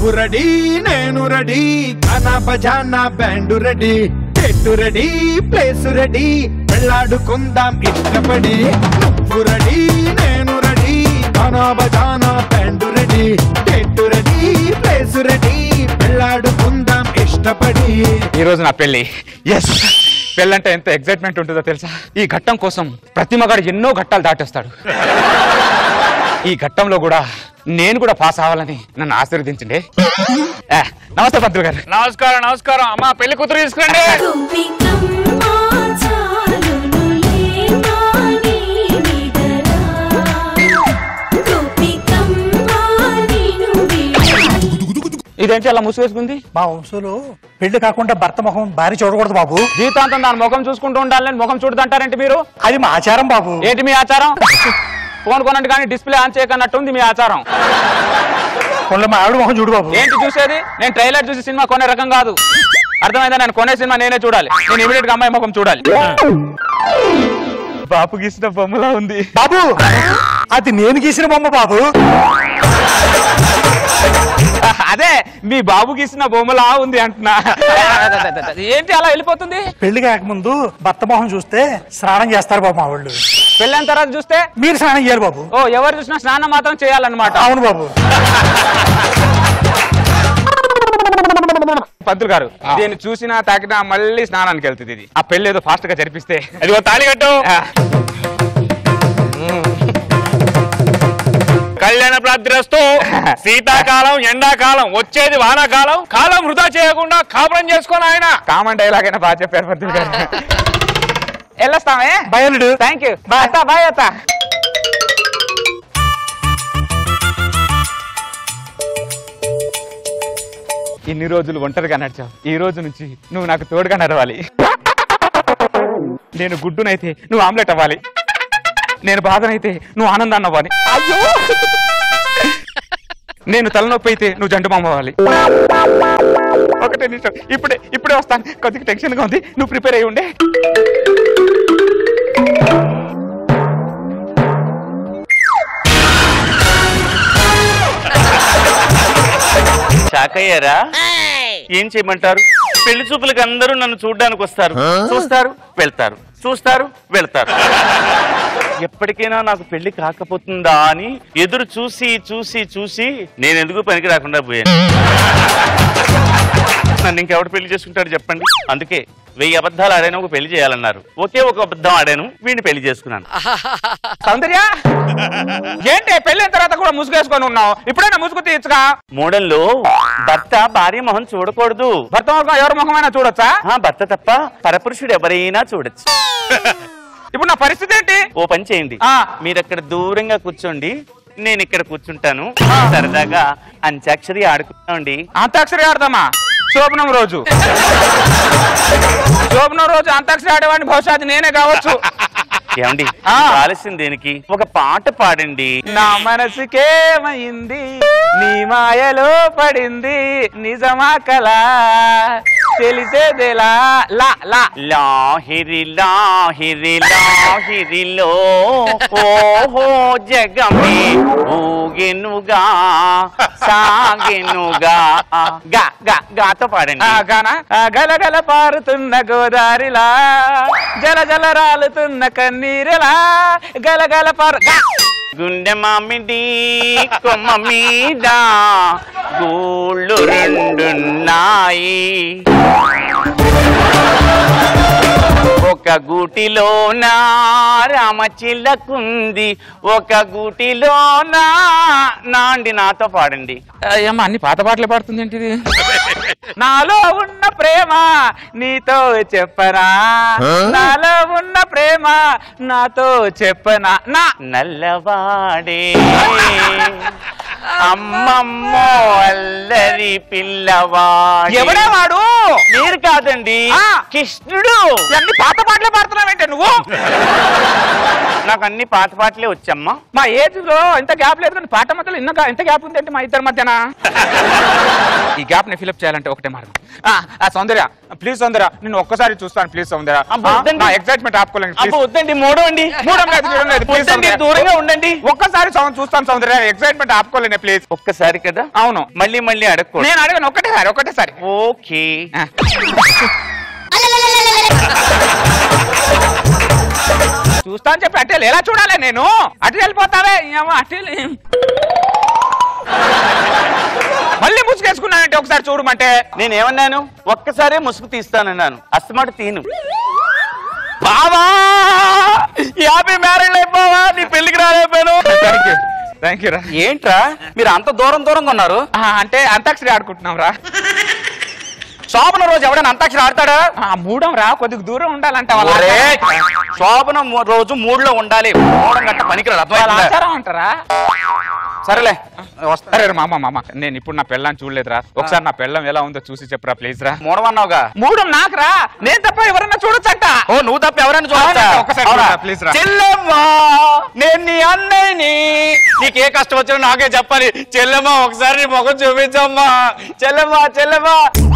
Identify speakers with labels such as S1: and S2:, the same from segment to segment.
S1: నువ్వు రెడీ నేను రెడీ గానా బజానా బ్యాండ్ రెడీ చెట్టు రెడీ ప్లేస్ రెడీ వెళ్ళాడుకుందాం ఇష్టపడి నువ్వు రెడీ నేను రెడీ గానా బజానా బ్యాండ్ రెడీ చెట్టు రెడీ ప్లేస్ రెడీ వెళ్ళాడుకుందాం ఇష్టపడి
S2: ఈ రోజు నా పెళ్లి ఎస్ పెళ్ళంటే ఎంత ఎగ్జైట్మెంట్ ఉంటుందో తెలుసా ఈ ఘట్టం కోసం ప్రతి మగాడు ఎన్నో ఘట్టాలు దాటేస్తాడు ఈ ఘట్టంలో కూడా నేను కూడా పాస్ అవ్వాలని నన్ను ఆశీర్వదించండి ఆ, నమస్తే పంతులు గారు నమస్కారం నమస్కారం అమ్మా పెళ్లి కూతురు తీసుకురండి
S3: గోపికమ్మా చాలునులే మాని నిదరా గోపికమ్మా నిను వీడు
S2: ఇదేంటి అలా ముసుగేసుకుంది
S4: మా వంశంలో పెళ్లి కాకుండా భర్త ముఖం భార్య చూడకూడదు బాబు
S2: జీవితాంతం దాని ముఖం చూసుకుంటూ ఉండాలని ముఖం చూడదంటారేంటి మీరు
S4: అది మా ఆచారం బాబు
S2: ఏంటి మీ ఆచారం ఫోన్ కొనండి కానీ డిస్ప్లే ఆన్ చేయకన్నట్టుంది మీ ఆచారం
S4: కొండ మా ఆవిడ ముఖం చూడు బాబు
S2: ఏంటి చూసేది నేను ట్రైలర్ చూసి సినిమా కొనే రకం కాదు అర్థమైందా నేను కొనే సినిమా నేనే చూడాలి నేను ఇమీడియట్ గా అమ్మాయి ముఖం చూడాలి బాపు గీసిన బొమ్మలా ఉంది
S4: బాబు అది నేను గీసిన బొమ్మ బాబు
S2: అదే మీ బాబు గీసిన బొమ్మలా ఉంది అంటున్నా ఏంటి అలా వెళ్ళిపోతుంది
S4: పెళ్లి కాకముందు భర్త మొహం చూస్తే స్నానం చేస్తారు బాబు మా వాళ్ళు
S2: పెళ్ళైన తర్వాత చూస్తే
S4: మీరు స్నానం చేయాలి బాబు
S2: ఓ ఎవరు చూసినా స్నానం మాత్రం చేయాలన్నమాట
S4: అవును బాబు
S2: పంతులు గారు దీన్ని చూసినా తాకినా మళ్ళీ స్నానానికి వెళ్తుంది ఇది ఆ పెళ్లి ఏదో ఫాస్ట్ గా జరిపిస్తే అది తాళి కట్టు
S5: కళ్యాణ ప్రాప్తిరస్తూ శీతాకాలం ఎండాకాలం వచ్చేది వానాకాలం కాలం వృధా చేయకుండా కాపురం చేసుకొని ఆయన
S2: కామన్ డైలాగ్ అయినా బాగా చెప్పారు పంతులు గారు వెళ్ళొస్తామే
S4: బయలుడు
S2: థ్యాంక్ యూ బాయ్ అత్త బాయ్ అత్త ఇన్ని రోజులు ఒంటరిగా నడిచావు ఈ రోజు నుంచి నువ్వు నాకు తోడుగా నడవాలి నేను గుడ్డునైతే నువ్వు ఆమ్లెట్ అవ్వాలి నేను బాధనైతే నువ్వు ఆనందాన్ని అవ్వాలి అయ్యో నేను తలనొప్పి అయితే నువ్వు జంటు మామ అవ్వాలి ఒకటే నిమిషం ఇప్పుడే ఇప్పుడే వస్తాను కొద్దిగా టెన్షన్గా ఉంది నువ్వు ప్రిపేర్ అయ్యి ఉండే
S5: షాక్ అయ్యారా ఏం చేయమంటారు పెళ్లి చూపులకు అందరూ నన్ను చూడడానికి వస్తారు చూస్తారు వెళ్తారు చూస్తారు వెళ్తారు ఎప్పటికైనా నాకు పెళ్లి కాకపోతుందా అని ఎదురు చూసి చూసి చూసి నేను ఎందుకు పనికి రాకుండా పోయాను నన్ను ఇంకెవడు పెళ్లి చేసుకుంటాడు చెప్పండి అందుకే వెయ్యి అబద్ధాలు ఆడాను ఒక పెళ్లి చేయాలన్నారు ఒకే ఒక అబద్ధం ఆడాను వీడిని పెళ్లి చేసుకున్నాను
S2: సౌందర్య ఏంటి పెళ్ళైన తర్వాత కూడా ముసుగేసుకొని ఉన్నావు ఇప్పుడైనా ముసుగు తీయచ్చుగా
S5: మూడంలో భర్త భార్య మొహం చూడకూడదు
S2: భర్త ముఖం ఎవరి ముఖమైనా చూడొచ్చా
S5: ఆ భర్త తప్ప పరపురుషుడు ఎవరైనా చూడొచ్చు
S2: ఇప్పుడు నా పరిస్థితి ఏంటి
S5: ఓ పని చేయండి
S2: ఆ.
S5: మీరు అక్కడ దూరంగా కూర్చోండి నేను ఇక్కడ కూర్చుంటాను సరదాగా అంత్యాక్షరి ఆడుకుంటామండి
S2: అంతాక్షరి ఆడదామా శోభనం రోజు శోభనం రోజు అంతాక్షరి ఆడేవాడిని బహుశా అది నేనే కావచ్చు
S5: ఏమండి
S2: ఆ.
S5: ఆలస్యం దేనికి ఒక పాట పాడండి
S2: నా మనసుకేమైంది నీ మాయలో పడింది నిజమా కలా తెలిసేదేలా లా లా
S5: లాహిరి లాహిరి లాహిరిలో ఓహో జగమే ఊగెనుగా సాగెనుగా గా గా గాతో పాడండి
S2: ఆ గానా ఆ గలగల పారుతున్న గోదారిలా జల జల రాలుతున్న కన్నీరులా గలగల పారు గా.
S5: గుండె మామిడి కొమ్మ మీద గూళ్ళు రెండున్నాయి ఒక గూటిలోన రామచిల్లకుంది ఒక గూటిలోన నాండి నాతో పాడండి
S2: అయ్యమ్మ అన్ని పాత పాటలే పాడుతుంది ఏంటిది నాలో ఉన్న ప్రేమ నీతో చెప్పనా నాలో ఉన్న ప్రేమ నాతో చెప్పనా నా
S5: నల్లవాడే అమ్మమ్మో అల్లరి పిల్లవాడే
S2: ఎవడే వాడు
S5: మీరు కాదండి
S2: ఆ.
S5: కృష్ణుడు
S2: అన్ని పాత పాటలే పాడుతున్నావేంటే నువ్వు
S5: నాకు అన్ని పాత పాటలే వచ్చమ్మా
S2: మా ఏజ్ లో ఇంత గ్యాప్ లేదు కానీ పాట మధ్యలో ఇన్న ఇంత గ్యాప్ ఉంది అంటే మా ఇద్దరి మధ్యన ఈ గ్యాప్ ని ఫిల్అప్ చేయాలంటే ఒకటే మార్గం ఆ, ఆ సౌందర్య ప్లీజ్ సౌందర్య నేను ఒక్కసారి చూస్తాను ప్లీజ్ సౌందర్య
S5: అబ్బా,
S2: ఆ,
S5: వద్దండి.
S2: నా ఎక్సైట్మెంట్ ఆపుకోలేను
S5: అబ్బో
S2: please.
S5: వద్దండి మూడో అండి
S2: మూడం లేదు, మూడం లేదు, please
S5: వద్దండి
S2: సౌందర్య.
S5: దూరంగా ఉండండి
S2: ఒక్కసారి సౌండ్ చూస్తాను సౌందర్య ఎక్సైట్మెంట్ ఆపుకోలేను ప్లీజ్
S5: ఒక్కసారి కదా
S2: అవును
S5: మళ్ళీ మళ్ళీ అడగకూడదు
S2: నేను అడగను ఒకటేసారి ఒకటేసారి
S5: ఓకే
S2: ఆ. చూస్తా అని చెప్పి అటే ఎలా చూడాలి నేను అటు వెళ్ళిపోతావే ఏమో అటు వెళ్ళి- మళ్ళీ ముసుగేసుకున్నానంటే ఒకసారి చూడమంటే
S5: నేను ఏమన్నాను ఒక్కసారే ముసుగు తీస్తానన్నాను అస్తమాట తీను బావా యాభై మ్యారేజ్ అయిపోవా నీ పెళ్లికి రాలేకపోయాను
S2: థ్యాంక్ యూ థ్యాంక్ యూ రా
S5: ఏంట్రా మీరు అంత దూరం దూరంగా ఉన్నారు
S2: ఆ, అంటే అంతాక్షరి ఆడుకుంటున్నాం రా
S5: శోభన రోజు ఎవడైనా అంతాక్షరి ఆడతాడా
S2: ఆ, మూడం రా కొద్దిగా దూరం ఉండాలంట వాళ్ళ
S5: ఒరే,
S2: ఆచారం.
S5: శోభన ము- రోజు మూడులో ఉండాలి మూడం గట్ట పనికిరాదు
S2: వాళ్ళ
S5: అర్థమైందా?
S2: ఆచారం అంటారా
S5: సరేలే వస్తా
S2: సరే రా, మామ మామ నేను ఇప్పుడు నా పెళ్ళాన్ని చూడలేదురా ఒకసారి నా పెళ్ళం ఎలా ఉందో చూసి చెప్పరా ప్లీజ్ రా
S5: మూడమన్నావుగా
S2: మూడు నాకు రా నేను తప్ప ఎవరన్నా చూడొచ్చంట
S5: ఓ నువ్వు తప్ప ఎవరైనా చూడొచ్చా?
S2: అవునక్క, ఒక్కసారి
S5: అవునా?
S2: చూడరా, please రా.
S5: చెల్లెమ్మా నేను నీ అన్నయ్యని నీకే కష్టం వచ్చినా నాకే చెప్పాలి చెల్లెమ్మా ఒకసారి నీ ముఖం చూపించమ్మా చెల్లెమ్మా చెల్లెమ్మా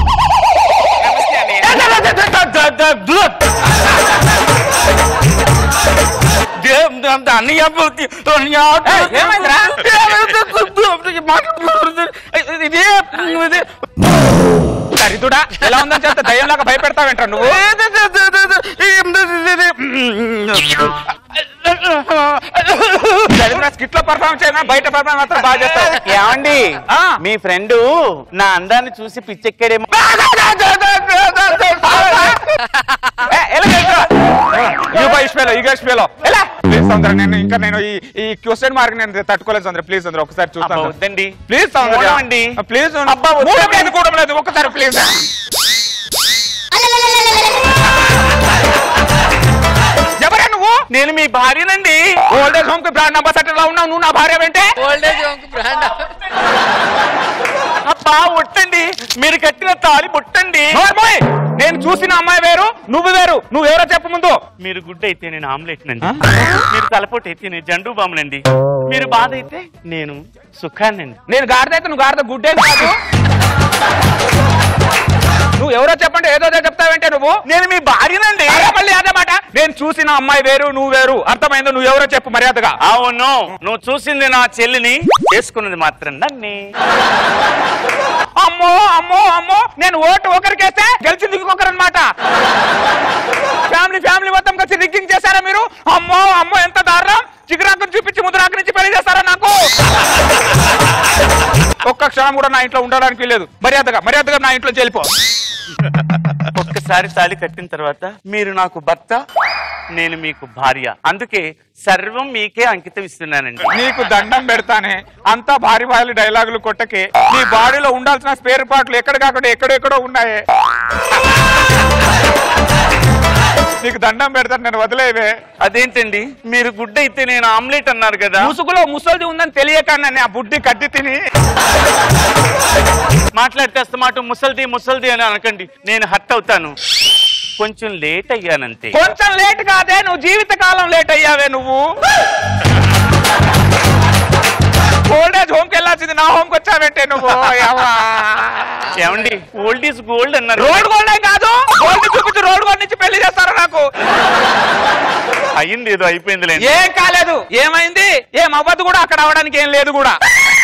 S5: అన్నయ్య
S2: ఏయ్, ఏమైందిరా? దరిద్రుడా ఎలా ఉందని చెప్తే దయ్యంలాగా భయపెడతావేంట్రా నువ్వు దరిద్ర స్కిట్ లో పర్ఫార్మ్ చేయనా బయట పర్ఫార్మ్ మాత్రం బాగా చేస్తావు
S5: ఏమండి
S2: ఆ.
S5: మీ ఫ్రెండ్ నా అందాన్ని చూసి పిచ్చెక్కాడేమో
S2: ఏ, ఎలా చేస్తావు? ఇగో ఇష్పేలో ఇగో ఇష్పేలో ఎలా ప్లీజ్ సౌందర్య నేను ఇంకా నేను ఈ ఈ క్వశ్చన్ మార్క్ నేను తట్టుకోలేదు సౌందర్య ప్లీజ్ సౌందర్య ఒకసారి
S5: అబ్బా,
S2: చూస్తాను
S5: వద్దండి
S2: ప్లీజ్ సౌందర్య
S5: మూడం అండి.
S2: ప్లీజ్
S5: అబ్బా, వద్దండి.
S2: మూడం లేదు కూడం లేదు ఒకసారి ప్లీజ్ ఎవరే నువ్వు
S5: నేను మీ భార్యనండి
S2: ఓల్డ్ ఏజ్ హోమ్ కి బ్రాండ్ అంబాసిడర్ లా ఉన్నావు నువ్వు నా భార్య వెంటే
S5: అబ్బా ఒట్టండి మీరు కట్టిన తాళి ముట్టండి
S2: నోర్మోయ్! నేను చూసిన అమ్మాయి వేరు నువ్వు వేరు నువ్వు ఎవరో చెప్పు ముందు
S5: మీరు గుడ్డ అయితే నేను ఆమ్లెట్ నండి మీరు తలపోటు అయితే నేను జండు బామునండి మీరు బాధ అయితే నేను సుఖాన్నండి
S2: నేను గాడిద అయితే నువ్వు గాడిద గుడ్డే కాదు నువ్వు ఎవరో చెప్పండి ఏదో ఏదో చెప్తావంటే నువ్వు
S5: నేను మీ భార్యనండి
S2: అదే మళ్ళీ అదే మాట నేను చూసిన అమ్మాయి వేరు నువ్వు వేరు అర్థమైందో నువ్వు ఎవరో చెప్పు మర్యాదగా
S5: అవును నువ్వు చూసింది నా చెల్లిని చేసుకున్నది మాత్రం నన్ను
S2: అమ్మో అమ్మో అమ్మో నేను ఓటు ఒకరికేస్తే గెలిచింది ఇంకొకరు అనమాట ఫ్యామిలీ ఫ్యామిలీ మొత్తం కలిసి రిగ్గింగ్ చేశారా మీరు అమ్మో అమ్మో ఎంత దారుణం చిగురాకుని చూపించి ముద్రాకు నుంచి పెళ్లి చేస్తారా నాకు ఒక్క క్షణం కూడా నా ఇంట్లో ఉండడానికి లేదు మర్యాదగా మర్యాదగా నా ఇంట్లో వెళ్ళిపో
S5: ఒక్కసారి తాళి కట్టిన తర్వాత మీరు నాకు భర్త నేను మీకు భార్య అందుకే సర్వం మీకే అంకితం ఇస్తున్నానండి
S2: నీకు దండం పెడతానే అంతా భారీ భారీ డైలాగులు కొట్టకే నీ బాడీలో ఉండాల్సిన స్పేర్ పార్ట్లు ఎక్కడ కాకుండా ఎక్కడెక్కడో ఉన్నాయే నీకు దండం పెడతాను నేను వదిలేవే
S5: అదేంటండి మీరు గుడ్డ అయితే నేను ఆమ్లెట్ అన్నారు కదా
S2: ముసుగులో ముసల్ది ఉందని తెలియక నేను ఆ బుడ్డి కట్టి తిని
S5: మాట్లాడితే అస్తమాట ముసల్ది ముసల్ది అని అనకండి నేను హట్ అవుతాను కొంచెం లేట్ అయ్యానంతే
S2: కొంచెం లేట్ కాదే నువ్వు జీవిత కాలం లేట్ అయ్యావే నువ్వు ఓల్డ్ ఏజ్ హోమ్ కి వెళ్ళాల్సింది నా హోమ్ కి వచ్చావంటే నువ్వు యవ్వా.
S5: ఏమండి ఓల్డ్ ఈజ్ గోల్డ్ అన్నారు
S2: రోడ్ గోల్డ్ ఏం కాదు గోల్డ్ చూపించి రోడ్ గోల్డ్ నుంచి పెళ్లి చేస్తారు నాకు
S5: అయ్యింది ఏదో అయిపోయిందిలేండి
S2: ఏం కాలేదు ఏమైంది ఏం అవ్వదు కూడా అక్కడ అవడానికి ఏం లేదు కూడా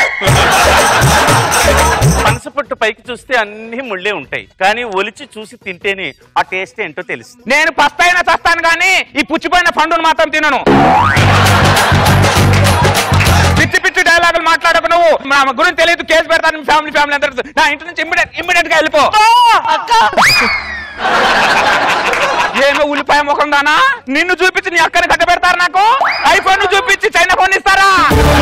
S5: మనసు పట్టు పైకి చూస్తే అన్ని ముళ్ళే ఉంటాయి కానీ ఒలిచి చూసి తింటేనే ఆ టేస్ట్ ఏంటో తెలుస్తుంది
S2: నేను పస్తైనా చస్తాను కానీ ఈ పుచ్చిపోయిన పండును మాత్రం తినను పిచ్చి పిచ్చి డైలాగులు మాట్లాడకు నువ్వు నా గురించి తెలియదు కేసు పెడతాను మీ ఫ్యామిలీ ఫ్యామిలీ అందరూ నా ఇంటి నుంచి ఇమ్మీడియట్ ఇమ్మీడియట్ గా వెళ్ళిపో ఏమో ఉల్లిపాయ ముఖం దానా నిన్ను చూపించి నీ అక్కని కట్ట పెడతారు నాకు ఐఫోన్ చూపించి చైనా ఫోన్ ఇస్తారా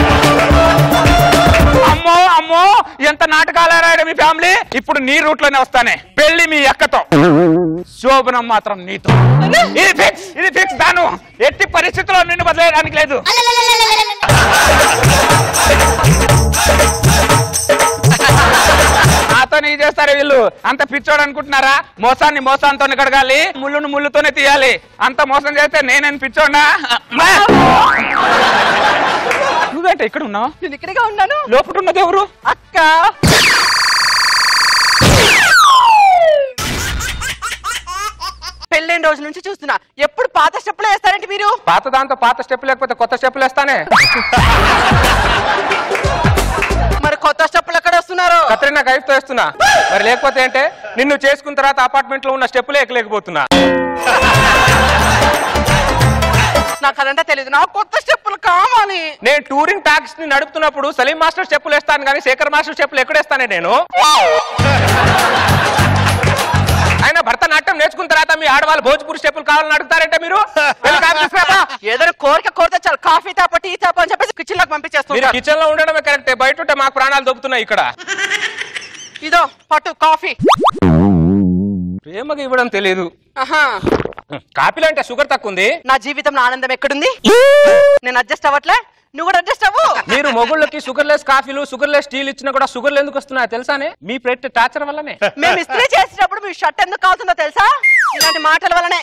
S2: అమ్మో అమ్మో ఎంత నాటకాలు ఆడాడు మీ ఫ్యామిలీ ఇప్పుడు నీ రూట్ లోనే వస్తానే పెళ్లి మీ అక్కతో శోభనం మాత్రం నీతో ఇది ఫిక్స్ ఇది ఫిక్స్ దాను ఎట్టి పరిస్థితుల్లో నిన్ను బదిలేయడానికి లేదు నాతో నీ చేస్తారు వీళ్ళు అంత పిచ్చోడు అనుకుంటున్నారా మోసాన్ని మోసాంతో కడగాలి ముళ్ళును ముళ్ళుతోనే తీయాలి అంత మోసం చేస్తే నేనేం పిచ్చోడా ఇక్కడ ఉన్నావా
S6: నేను ఇక్కడగా ఉన్నాను
S2: లోపల ఉన్నది ఎవరు
S6: అక్క పెళ్ళైన రోజు నుంచి చూస్తున్నా ఎప్పుడు పాత స్టెప్పులు వేస్తారంటే మీరు
S2: పాత దాంతో పాత స్టెప్ లేకపోతే కొత్త స్టెప్పులు వేస్తానే
S6: మరి కొత్త స్టెప్పులు ఎక్కడ వస్తున్నారు
S2: కత్రినా కైఫ్తో వేస్తున్నా మరి లేకపోతే అంటే నిన్ను చేసుకున్న తర్వాత అపార్ట్మెంట్ లో ఉన్న స్టెప్పులే ఎక్కలేకపోతున్నా
S6: నాకు అదంతా తెలియదు నాకు కొత్త స్టెప్పులు కావాలి
S2: నేను టూరింగ్ ట్యాక్స్ ని నడుపుతున్నప్పుడు సలీం మాస్టర్ స్టెప్పులు వేస్తాను కానీ శేఖర్ మాస్టర్ స్టెప్పులు ఎక్కడేస్తానే నేను ఆయన భరతనాట్యం నేర్చుకున్న తర్వాత మీ ఆడవాళ్ళు భోజ్పూరి స్టెప్పులు కావాలని అడుగుతారంటే మీరు వెళ్ళి కాఫీ తీసుకురాపా.
S6: ఏదైనా కోరిక కోరితే చాలు కాఫీ తాప టీ తాప అని చెప్పేసి కిచెన్ లోకి
S2: మీరు
S6: పంపించేస్తున్నారు
S2: కిచెన్ లో ఉండడమే కరెక్టే బయట ఉంటే మాకు ప్రాణాలు దొబ్బుతున్నాయి ఇక్కడ
S6: ఇదో పట్టు కాఫీ
S2: ప్రేమగా ఇవ్వడం తెలియదు
S6: ఆహా
S2: కాపీలో అంటే షుగర్ తక్కువ ఉంది
S6: నా జీవితంలో ఆనందం ఎక్కడుంది నేను అడ్జస్ట్ అవ్వట్లే నువ్వు కూడా అడ్జస్ట్ అవ్వు
S2: మీరు మొగుళ్ళకి షుగర్ లెస్ కాఫీలు షుగర్ లెస్ టీలు ఇచ్చినా కూడా షుగర్లు ఎందుకు వస్తున్నాయో తెలుసానే మీ ప్లేట్ టార్చర్ వల్లనే
S6: మేము ఇస్త్రీ చేసేటప్పుడు మీ షర్ట్ ఎందుకు కావుతుందో తెలుసా ఇలాంటి మాటల వల్లనే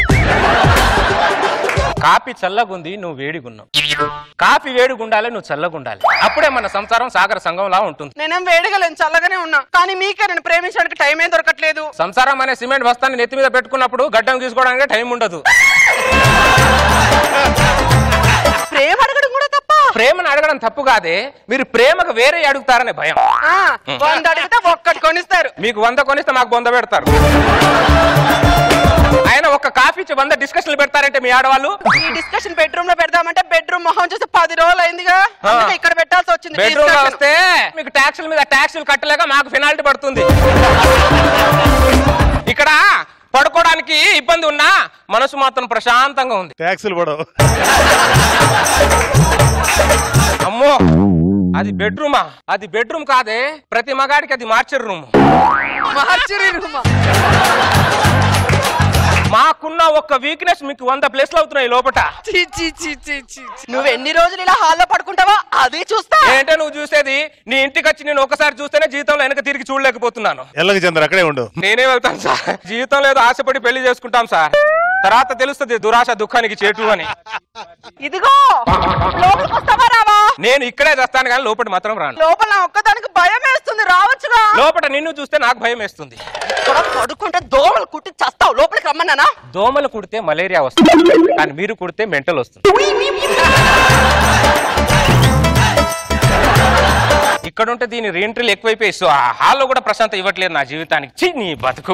S2: కాఫీ చల్లగుంది నువ్వు వేడిగున్నావు కాఫీ వేడిగుండాలి నువ్వు చల్లగుండాలి అప్పుడే మన సంసారం సాగర సంఘంలా ఉంటుంది
S6: నేనేం వేడిగా లేను చల్లగానే ఉన్నా కానీ మీకే నేను ప్రేమించడానికి టైం ఏం దొరకట్లేదు
S2: సంసారం అనే సిమెంట్ బస్తాన్ని నెత్తి మీద పెట్టుకున్నప్పుడు గడ్డం తీసుకోవడానికి టైం ఉండదు
S6: ప్రేమ అడగడం కూడా తప్ప
S2: ప్రేమను అడగడం తప్పు కాదే మీరు ప్రేమకు వేరే అడుగుతారనే భయం
S6: ఆ, వంద అడిగితే ఒక్కటి కొనిస్తారు
S2: మీకు వంద కొనిస్తే మాకు బొంద పెడతారు ఆయన ఒక కాఫీ ఇచ్చి వంద డిస్కషన్లు పెడతారంటే మీ ఆడవాళ్ళు
S6: ఈ డిస్కషన్ బెడ్రూమ్ లో పెడదామంటే బెడ్రూమ్ మొహం చూసి పది రోజులు అయిందిగా
S2: ఆ.
S6: అందుకే ఇక్కడ పెట్టాల్సి వచ్చింది
S2: బెడ్రూమ్ లో
S6: discussion.
S2: వస్తే మీకు ట్యాక్సుల మీద ట్యాక్సులు కట్టలేక మాకు ఫినాల్టీ పడుతుంది ఇక్కడ పడుకోవడానికి ఇబ్బంది ఉన్నా మనసు మాత్రం ప్రశాంతంగా ఉంది
S7: ట్యాక్సులు పడవు
S2: అమ్మో అది బెడ్రూమా అది బెడ్రూమ్ కాదే ప్రతి మగాడికి అది మార్చర్ రూమ్
S6: మార్చురీ రూమా.
S2: మాకున్న ఒక్క వీక్నెస్ మీకు వంద ప్లేస్లు అవుతున్నాయి లోపట
S6: ఛీ, ఛీ, ఛీ, ఛీ, ఛీ, ఛీ. నువ్వు ఎన్ని రోజులు ఇలా హాల్లో పడుకుంటావా అది చూస్తా
S2: ఏంటో నువ్వు చూసేది నీ ఇంటికి వచ్చి నేను ఒకసారి చూస్తేనే జీవితంలో వెనక తిరిగి చూడలేకపోతున్నాను
S7: ఎల్లకి చంద్ర అక్కడే ఉండు
S2: నేనే వెళ్తాను సార్ జీవితంలో ఏదో ఆశపడి పెళ్లి చేసుకుంటాం సార్ తర్వాత తెలుస్తుంది దురాశ దుఃఖానికి చేటు అని
S6: ఇదిగో లోపలికి వస్తావా రావా
S2: నేను ఇక్కడే చేస్తాను కానీ లోపల మాత్రం రాను
S6: లోపల నా ఒక్కదానికి భయం వేస్తుంది రావచ్చుగా
S2: లోపల నిన్ను చూస్తే నాకు భయం వేస్తుంది
S6: ఇక్కడ పడుకుంటే దోమలు కుట్టి చస్తావు లోపలికి రమ్మన్నానా
S2: దోమలు కుడితే మలేరియా వస్తుంది కానీ మీరు కుడితే మెంటల్ వస్తుంది ఇక్కడ ఉంటే దీని రీఎంట్రీలు ఎక్కువైపోయి సో ఆ హాల్లో కూడా ప్రశాంత ఇవ్వట్లేదు నా జీవితానికి ఛీ నీ బతుకు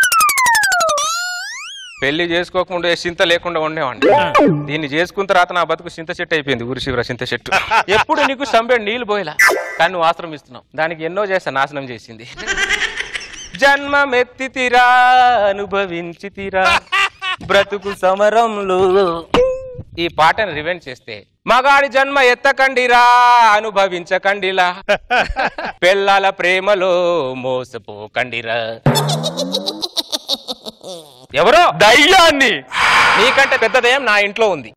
S2: పెళ్లి చేసుకోకుండా చింత లేకుండా ఉండేవాడిని దీన్ని చేసుకున్న తర్వాత నా బతుకు చింత చెట్టు అయిపోయింది ఊరి శివర చింత చెట్టు ఎప్పుడు నీకు సంబే నీళ్లు పోయేలా కానీ నువ్వు ఆశ్రమిస్తున్నావు దానికి ఎన్నో చేస్తా నాశనం చేసింది జన్మమెత్తి తీరా అనుభవించి తీరా బ్రతుకు సమరంలో ఈ పాటను రివెంట్ చేస్తే మగాడి జన్మ ఎత్తకండిరా అనుభవించకండిలా పెళ్ళాల ప్రేమలో మోసపోకండిరా ఎవరో దయ్యాన్ని నీకంటే పెద్ద దయ్యం నా ఇంట్లో ఉంది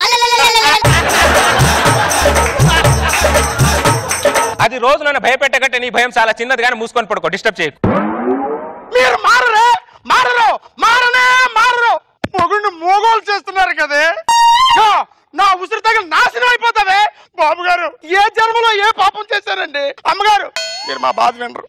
S2: అది రోజు నన్ను భయపెట్టకంటే నీ భయం చాలా చిన్నది కానీ మూసుకొని పడుకో డిస్టర్బ్ చేయకు
S1: మీరు మారరే మారరు మారనే మారరు మొగుడిని మోగోలు చేస్తున్నారు కదే యో, నా ఉసిరి తగిలి నాశనం అయిపోతావే బాబు గారు ఏ జన్మలో ఏ పాపం చేశారండి అమ్మగారు మీరు మా బాధ వినరు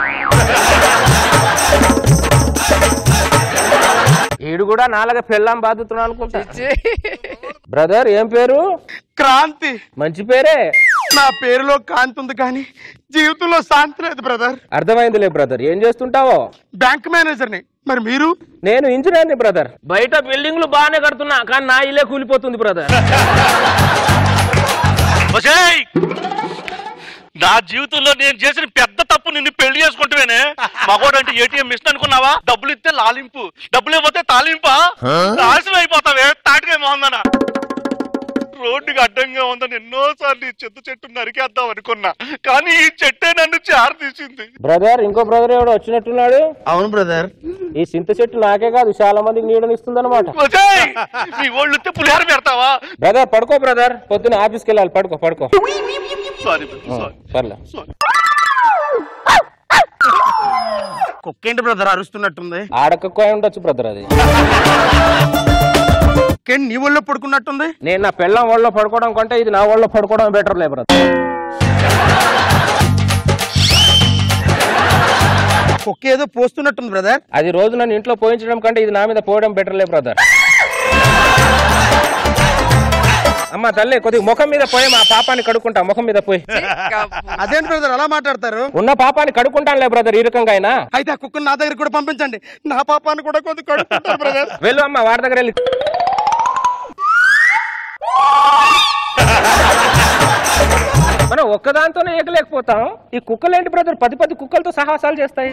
S2: ఈడు కూడా నాలుగ పెళ్ళాం బాధుతున్నాను అనుకుంటా బ్రదర్ ఏం పేరు
S1: క్రాంతి
S2: మంచి పేరే
S1: నా పేరులో కాంతి ఉంది కానీ జీవితంలో శాంతి లేదు బ్రదర్
S2: అర్థమైందిలే బ్రదర్ ఏం చేస్తుంటావో
S1: బ్యాంక్ మేనేజర్ని మరి మీరు
S2: నేను ఇంజనీర్ని బ్రదర్ బయట బిల్డింగ్లు బాగానే కడుతున్నా కానీ నా ఇల్లే కూలిపోతుంది బ్రదర్
S5: ఒసేయ్! నా జీవితంలో నేను చేసిన పెద్ద తప్పు నిన్ను పెళ్లి చేసుకుంటేనే మగోడు అంటే ఏటీఎం మిషన్ అనుకున్నావా డబ్బులు ఇస్తే లాలింపు డబ్బులు ఇవ్వతే తాలింపా నాశనం అయిపోతావే తాటికాయ మోహందన రోడ్డుకి అడ్డంగా ఉందని ఎన్నోసార్లు ఈ చెత్త చెట్టు నరికేద్దాం అనుకున్నా కానీ ఈ చెట్టే నన్ను చారు తీసింది
S2: బ్రదర్ ఇంకో బ్రదర్ ఎవడో వచ్చినట్టున్నాడు
S1: అవును బ్రదర్
S2: ఈ సింత చెట్టు నాకే కాదు చాలా మందికి నీడనిస్తుంది అనమాట
S5: ఒసేయ్! నీ ఒళ్ళు ఇస్తే పులిహార పెడతావా
S2: బ్రదర్ పడుకో బ్రదర్ పొద్దున్న ఆఫీస్కి వెళ్ళాలి పడుకో పడుకో
S5: సారీ సారీ
S2: సర్లే
S1: కుక్కేంటి బ్రదర్ అరుస్తున్నట్టుంది
S2: ఆడకక్కువ ఉండొచ్చు బ్రదర్ అది
S1: కుక్కేంటి నీ ఒళ్ళో పడుకున్నట్టుంది
S2: నేను నా పెళ్ళం ఒళ్ళో పడుకోవడం కంటే ఇది నా ఒళ్ళో పడుకోవడం బెటర్ లే బ్రదర్
S7: కుక్క ఏదో పోస్తున్నట్టుంది బ్రదర్
S8: అది రోజు నన్ను ఇంట్లో పోయించడం కంటే ఇది నా మీద పోవడం బెటర్లే బ్రదర్ అమ్మ తల్లి కొద్దిగా ముఖం మీద పోయి మా పాపాన్ని కడుక్కుంటా ముఖం మీద పోయి
S7: అదేంటి బ్రదర్ అలా మాట్లాడతారు
S8: ఉన్న పాపాన్ని కడుక్కుంటానులే బ్రదర్ ఈ రకంగా అయినా
S7: అయితే ఆ కుక్కను నా దగ్గర కూడా పంపించండి నా పాపాన్ని కూడా కొద్ది కడుక్కుంటారు బ్రదర్
S8: వెళ్ళు అమ్మ వాడి దగ్గర వెళ్ళి మనం ఒక్కదాంతోనే ఎగలేకపోతాం ఈ కుక్కలేంటి బ్రదర్ పది పది కుక్కలతో సాహసాలు చేస్తాయి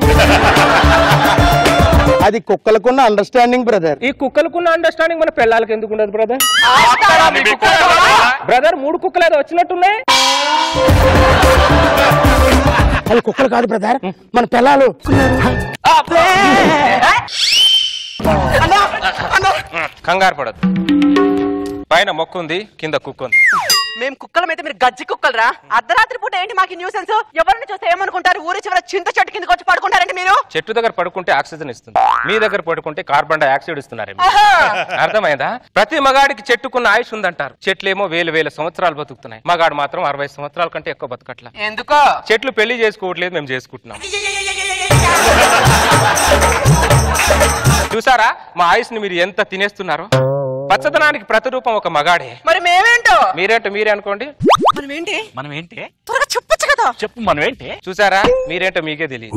S7: అది కుక్కలకున్న అండర్స్టాండింగ్ బ్రదర్
S8: ఈ కుక్కలకున్న అండర్స్టాండింగ్ మన పిల్లలకి ఎందుకు ఉండదు బ్రదర్ బ్రదర్ మూడు కుక్కలు ఏదో వచ్చినట్టున్నాయి
S7: అది కుక్కలు కాదు బ్రదర్ మన పిల్లలు
S8: కంగారు పడదు పైన మొక్కు ఉంది కింద కుక్క ఉంది
S6: మేము కుక్కలం అయితే మీరు గజ్జి కుక్కలరా అర్ధరాత్రి పూట ఏంటి మాకు న్యూసెన్స్ ఎవరిని చూస్తే ఏమనుకుంటారు ఊరి చివర చింత చెట్టు కిందకి వచ్చి పడుకుంటారండి మీరు
S8: చెట్టు దగ్గర పడుకుంటే ఆక్సిజన్ ఇస్తుంది మీ దగ్గర పడుకుంటే కార్బన్ డైఆక్సైడ్ ఇస్తున్నారేమో అర్థమైందా ప్రతి మగాడికి చెట్టుకున్న ఆయుష్ ఉందంటారు చెట్లేమో వేలు వేల సంవత్సరాలు బతుకుతున్నాయి మగాడు మాత్రం అరవై సంవత్సరాల కంటే ఎక్కువ బతకట్ల
S6: ఎందుకో
S8: చెట్లు పెళ్లి చేసుకోవట్లేదు మేము చేసుకుంటున్నాం చూసారా మా ఆయుష్ని మీరు ఎంత తినేస్తున్నారో పచ్చదనానికి ప్రతిరూపం ఒక మగాడే
S6: మరి మేమేంటో
S8: మీరేంటో మీరే అనుకోండి
S6: మనం ఏంటి
S5: మనం ఏంటి
S6: త్వరగా చెప్పొచ్చు కదా
S5: చెప్పు మనం ఏంటి
S8: చూసారా మీరేంటో మీకే తెలియదు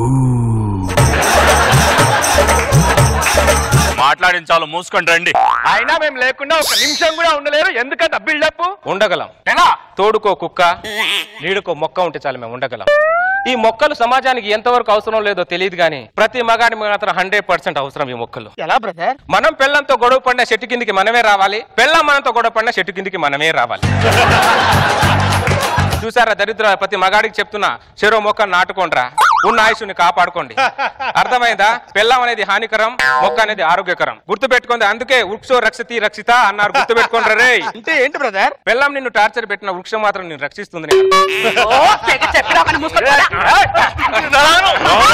S5: మాట్లాడించాలో మూసుకొని రండి
S8: అయినా మేము లేకుండా ఒక నిమిషం కూడా ఉండలేరు ఎందుకంత బిల్డప్ ఉండగలం
S5: ఎలా
S8: తోడుకో కుక్క నీడుకో మొక్క ఉంటే చాలు మేము ఉండగలం ఈ మొక్కలు సమాజానికి ఎంతవరకు అవసరం లేదో తెలియదు కానీ ప్రతి మగాడి మాత్రం హండ్రెడ్ పర్సెంట్ అవసరం ఈ మొక్కలు
S7: ఎలా బ్రదర్
S8: మనం పెళ్ళంతో గొడవ పడిన చెట్టు కిందికి మనమే రావాలి పెళ్ళం మనతో గొడవ పడిన చెట్టు కిందికి మనమే రావాలి చూసారా దరిద్ర ప్రతి మగాడికి చెప్తున్నా చెరో మొక్క నాటుకోండ్రా ఉన్న ఆయుష్ని కాపాడుకోండి అర్థమైందా పెళ్ళం అనేది హానికరం మొక్క అనేది ఆరోగ్యకరం గుర్తు పెట్టుకోండి అందుకే వృక్షో రక్షతి రక్షిత అన్నారు గుర్తు పెట్టుకోండి రే
S7: అంటే ఏంటి బ్రదర్
S8: పెళ్ళం నిన్ను టార్చర్ పెట్టిన వృక్షం మాత్రం నిన్ను రక్షిస్తుంది నేను.
S6: ఓ తెగ చెప్పినా కానీ మూసుకొని పోరా.